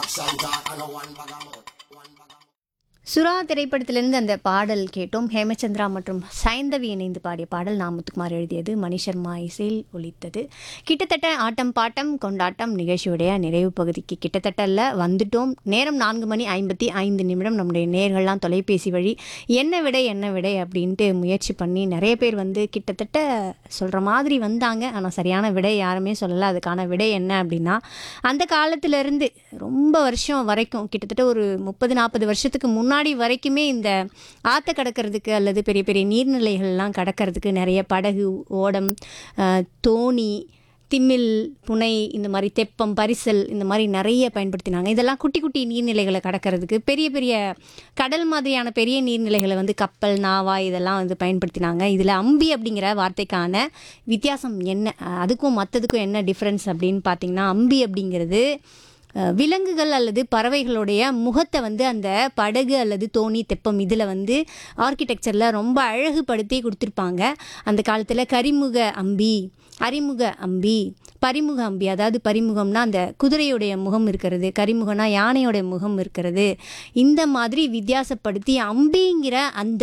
action talk and no one bag of mouth. One bag of சுறா திரைப்படத்திலிருந்து அந்த பாடல் கேட்டோம் ஹேமச்சந்திரா மற்றும் சைந்தவி இணைந்து பாடிய பாடல் நாமுத்துக்குமார் எழுதியது மணி சர்மா இசையில் ஒலித்தது கிட்டத்தட்ட ஆட்டம் பாட்டம் கொண்டாட்டம் நிகழ்ச்சியுடைய நிறைவு பகுதிக்கு கிட்டத்தட்ட இல்ல வந்துட்டோம் நேரம் நான்கு மணி ஐம்பத்தி ஐந்து நிமிடம் நம்முடைய நேர்கள்லாம் தொலைபேசி வழி என்ன விடை என்ன விடை அப்படின்ட்டு முயற்சி பண்ணி நிறைய பேர் வந்து கிட்டத்தட்ட சொல்கிற மாதிரி வந்தாங்க ஆனால் சரியான விடை யாருமே சொல்லலை அதுக்கான விடை என்ன அப்படின்னா அந்த காலத்திலேருந்து ரொம்ப வருஷம் வரைக்கும் கிட்டத்தட்ட ஒரு முப்பது நாற்பது வருஷத்துக்கு முன்னாடி வரைக்குமே இந்த ஆற்றை கடக்கிறதுக்கு அல்லது பெரிய பெரிய நீர்நிலைகள்லாம் கடக்கிறதுக்கு நிறைய படகு ஓடம் அஹ், தோணி திமில் புனை இந்த மாதிரி தெப்பம் பரிசல் இந்த மாதிரி நிறைய பயன்படுத்தினாங்க இதெல்லாம் குட்டி குட்டி நீர்நிலைகளை கடக்கிறதுக்கு பெரிய பெரிய கடல் மாதிரியான பெரிய நீர்நிலைகளை வந்து கப்பல் நாவாய் இதெல்லாம் வந்து பயன்படுத்தினாங்க இதில் அம்பி அப்படிங்கிற வார்த்தைக்கான வித்தியாசம் என்ன அஹ் அதுக்கும் மற்றதுக்கும் என்ன டிஃப்ரென்ஸ் அப்படின்னு பார்த்தீங்கன்னா அம்பி அப்படிங்கிறது அஹ், விலங்குகள் அல்லது பறவைகளுடைய முகத்தை வந்து அந்த படகு அல்லது தோணி தெப்பம் இதில் வந்து ஆர்கிடெக்சரில் ரொம்ப அழகுபடுத்தி கொடுத்துருப்பாங்க அந்த காலத்தில் கரிமுக அம்பி அரிமுக அம்பி பரிமுக அம்பி அதாவது பரிமுகம்னா அந்த குதிரையுடைய முகம் இருக்கிறது கரிமுகம்னா யானையோட முகம் இருக்கிறது இந்த மாதிரி வித்தியாசப்படுத்தி அம்பிங்கிற அந்த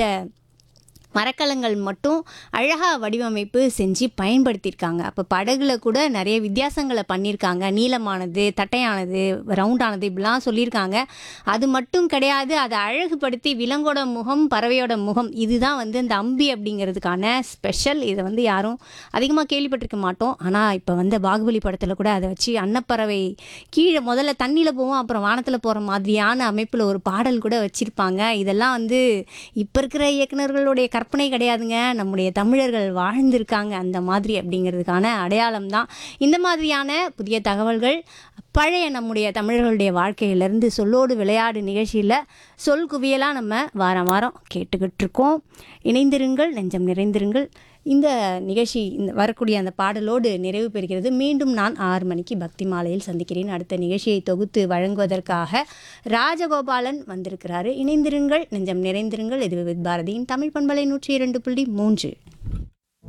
மரக்கலங்கள் மட்டும் அழகாக வடிவமைப்பு செஞ்சு பயன்படுத்தியிருக்காங்க அப்போ படகுல கூட நிறைய வித்தியாசங்களை பண்ணியிருக்காங்க நீளமானது தட்டையானது ரவுண்டானது இப்படிலாம் சொல்லியிருக்காங்க அது மட்டும் கிடையாது அதை அழகுபடுத்தி விலங்கோட முகம் பறவையோட முகம் இதுதான் வந்து இந்த அம்பி அப்படிங்கிறதுக்கான ஸ்பெஷல் இதை வந்து யாரும் அதிகமாக கேள்விப்பட்டிருக்க மாட்டோம் ஆனால் இப்போ வந்த பாகுபலி படத்தில் கூட அதை வச்சு அன்னப்பறவை கீழே முதல்ல தண்ணியில் போவோம் அப்புறம் வானத்தில் போகிற மாதிரியான அமைப்பில் ஒரு பாடல் கூட வச்சுருப்பாங்க இதெல்லாம் வந்து இப்போ இருக்கிற இயக்குனர்களுடைய கற்பனை கிடையாதுங்க நம்முடைய தமிழர்கள் வாழ்ந்திருக்காங்க அந்த மாதிரி அப்படிங்கிறதுக்கான அடையாளம் தான் இந்த மாதிரியான புதிய தகவல்கள் பழைய நம்முடைய தமிழர்களுடைய வாழ்க்கையிலேருந்து சொல்லோடு விளையாடு நிகழ்ச்சியில் சொல் குவியலாக நம்ம வாரம் வாரம் கேட்டுக்கிட்டு இருக்கோம் இணைந்திருங்கள் நெஞ்சம் நிறைந்திருங்கள் இந்த நிகழ்ச்சி இந்த வரக்கூடிய அந்த பாடலோடு நிறைவு பெறுகிறது மீண்டும் நான் ஆறு மணிக்கு பக்தி மாலையில் சந்திக்கிறேன் அடுத்த நிகழ்ச்சியை தொகுத்து வழங்குவதற்காக ராஜகோபாலன் வந்திருக்கிறாரு இணைந்திருங்கள் நெஞ்சம் நிறைந்திருங்கள் இது வித் பாரதியின் தமிழ் பண்பலை நூற்றி இரண்டு புள்ளி மூன்று